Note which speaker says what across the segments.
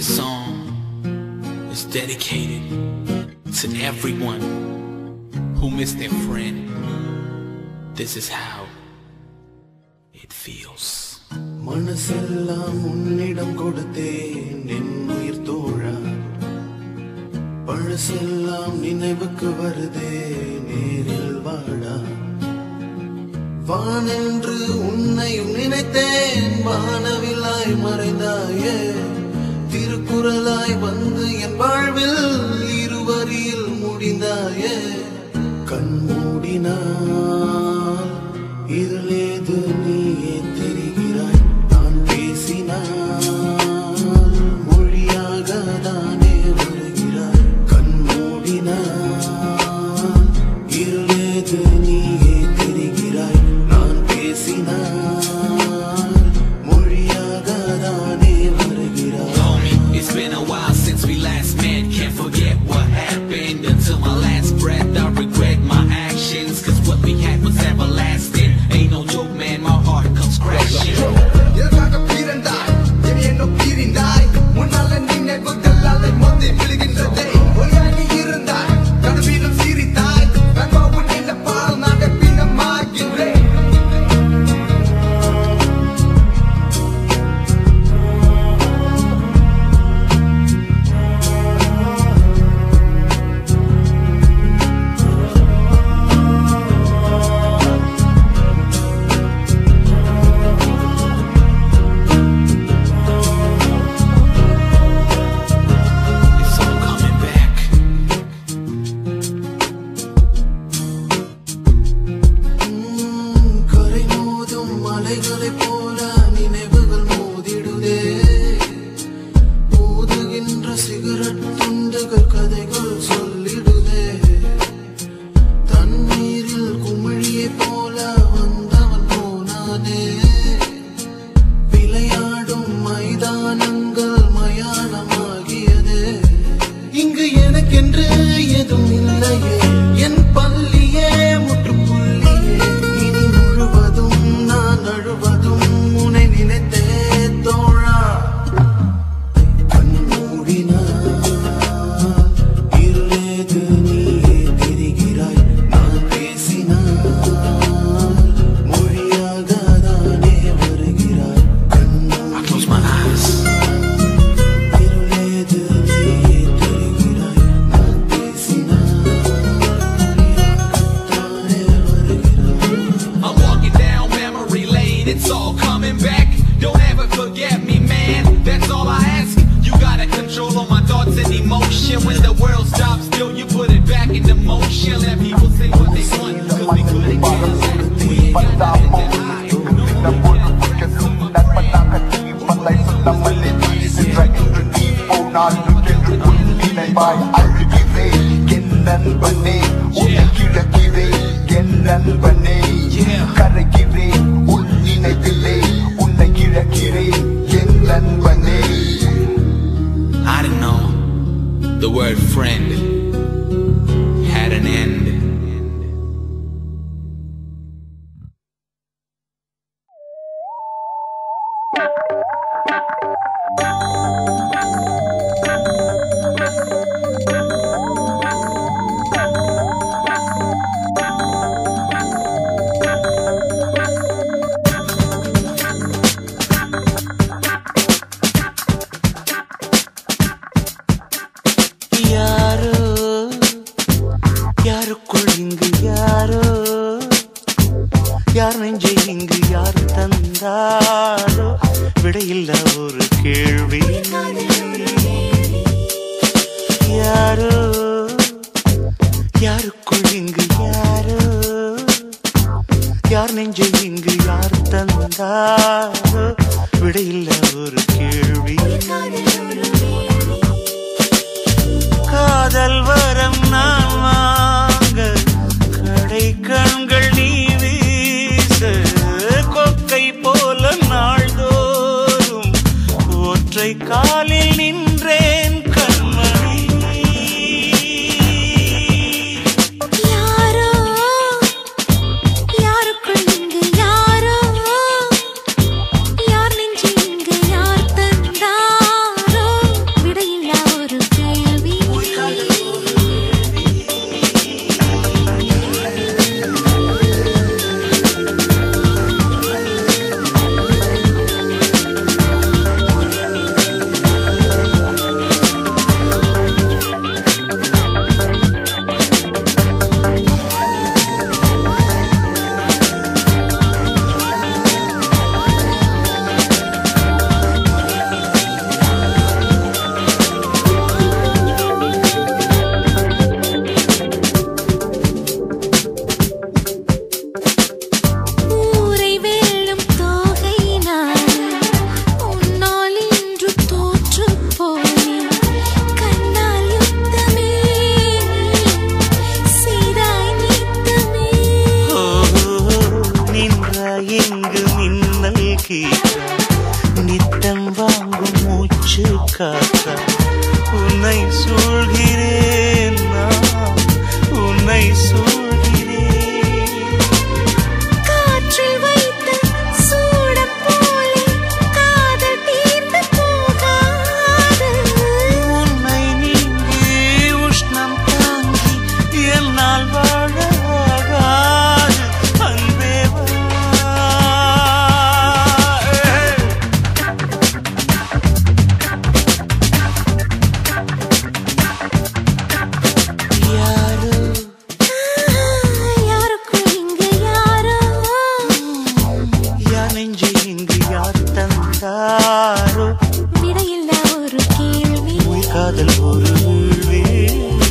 Speaker 1: This song is dedicated to everyone who missed their friend. This is how it feels.
Speaker 2: மனசெல்லாம் உன்னிடம் கொடுத்தேன் என் உயிர் தோழா பழசெல்லாம் நினைவுக்கு வருதே நேரில் வாடா வானென்று உன்னையும் நினைத்தேன் வானவிலாய் மறைந்தாயே திருக்குறளாய் வந்து என் வாழ்வில் இருவரில் முடிந்தாயே கண் மூடினால் இருளேது நீயே தெரிகிறாய் நான் பேசினால் மொழியாக தானே வருகிறாய் கண் மூடினால் இருளேது நீயே தெரிகிறாய் நான் பேசினால் மொழியாக தானே வருகிறாய்
Speaker 1: Homie, it's been a while since we last met. Can't forget what happened until my last breath. I regret my actions, cause what we had was everlasting. Ain't no joke, man, my heart comes crashing.
Speaker 3: எதற்காக பிறந்தாய் என் என்னும் பிரிந்தாய் முன்னால நினைவுகள் அலை மோதி விழுகின்றதே ஒளியாகி இருந்தாய் கனவிலும் சிரித்தாய் நண்பாவும் நினைப்பால் நான் பின்னமாகின்றேன்
Speaker 1: It's all coming back.
Speaker 2: உம், கரை மோதும் மலைகளைப் போல நினைவுகள் மோதிடுதே மோதுகின்ற சிகரெட் துண்டுகள் கதைகள் சொல்லிடுதே தண்ணீரில் குமிழியைப் போல வந்தவன் போனானே விளையாடும் மைதானங்கள் மயானமாகியதே இங்கு எனக்கென்று எதுவும் இல்லையே என் பள்ளியே முற்றுப்புள்ளியே இனி முழுவதும் நான் அழுவதும் உன்னை நினைத்தே தோழா கண் மூடினால் இருளேது நீயே தெரிகிறாய் நான் பேசினால் மொழியாக தானே வருகிறாய் கண்
Speaker 1: I close my eyes.
Speaker 2: இருளேது நீயே தெரிகிறாய் நான் பேசினால் தானே வருகிறாய்
Speaker 1: I'm walking down memory lane, it's all coming back. Don't ever forget me, man. That's all I ask. You gotta control all my thoughts and emotion. When the world stops still, you put it back into motion. Let people say what they want, cause we couldn't get it back. We ain't got nothing to hide. No,
Speaker 3: நண்பனே உன்னை கிழக்கிறேன் என் நண்பனே கரைகிறேன் உன் நினைவிலே உன்னை கிழக்கிறேன் என் நண்பனே
Speaker 1: I didn't know the word friend had an end.
Speaker 2: யாரோ யாருக்குள் இங்கு யாரோ யார் நெஞ்சை இங்கு யார் தந்தாரோ விடையில்ல ஒரு கேள்வி யாரோ யாருக்குள் இங்கு யாரோ யார் நெஞ்சை இங்கு யார் தந்தாரோ விடையில்ல ஒரு கேள்வி காதல் வரம் நான் வாங்க கடை கண்கள் நீ வீச கொக்கை போல நாள்தோறும் ஒற்றை காலில் நின்றேன் கண்மணி
Speaker 4: யாரோ யாருக்குள் இங்கு யாரோ யார் நெஞ்சு இங்கு யார்
Speaker 2: உன்னால் வாழாகாது அன்பே வா யாரோ
Speaker 4: யாருக்குள் இங்கு யாரோ
Speaker 2: யா நெஞ்சை இங்கு யார் தந்தாரோ
Speaker 4: விடையில்லா ஒரு கேள்வி
Speaker 2: உய் காதல் ஒரு வீழ்வே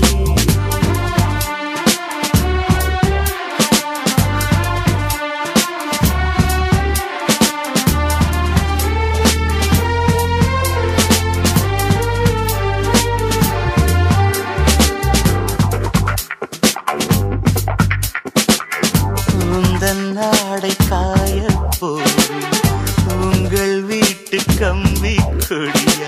Speaker 2: உந்தன் நாடை காய போது உங்கள் வீட்டு கம்பி கொடி